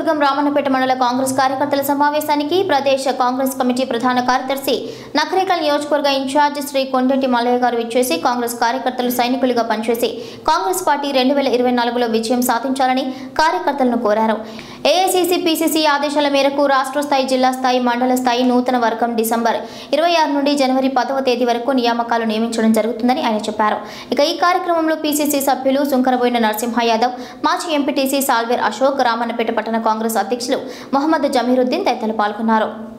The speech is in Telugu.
నియోజకవర్గం రామన్నపేట మండల కాంగ్రెస్ కార్యకర్తల సమావేశానికి ప్రదేశ్ కాంగ్రెస్ కమిటీ ప్రధాన కార్యదర్శి నకరేకల్ నియోజకవర్గ ఇన్ఛార్జ్ శ్రీ కొండెట్టి మల్లయ్య గారు ఇచ్చేసి కాంగ్రెస్ కార్యకర్తలు సైనికులుగా పనిచేసి కాంగ్రెస్ పార్టీ రెండు వేల ఇరవై నాలుగులో విజయం సాధించాలని కార్యకర్తలను కోరారు ఏఐసిసి పిసిసి ఆదేశాల మేరకు రాష్ట్ర స్థాయి జిల్లా స్థాయి మండల స్థాయి నూతన వర్గం డిసెంబర్ ఇరవై ఆరు నుండి జనవరి పదవ తేదీ వరకు నియామకాలు నియమించడం జరుగుతుందని ఆయన చెప్పారు ఇక ఈ కార్యక్రమంలో పిసిసి సభ్యులు సుంకరబోయిన నరసింహ యాదవ్ మాజీ ఎంపీటీసీ సాల్వేర్ అశోక్ రామన్నపేట పట్టణ కాంగ్రెస్ అధ్యక్షులు మొహమ్మద్ జమీరుద్దీన్ తదితరులు పాల్గొన్నారు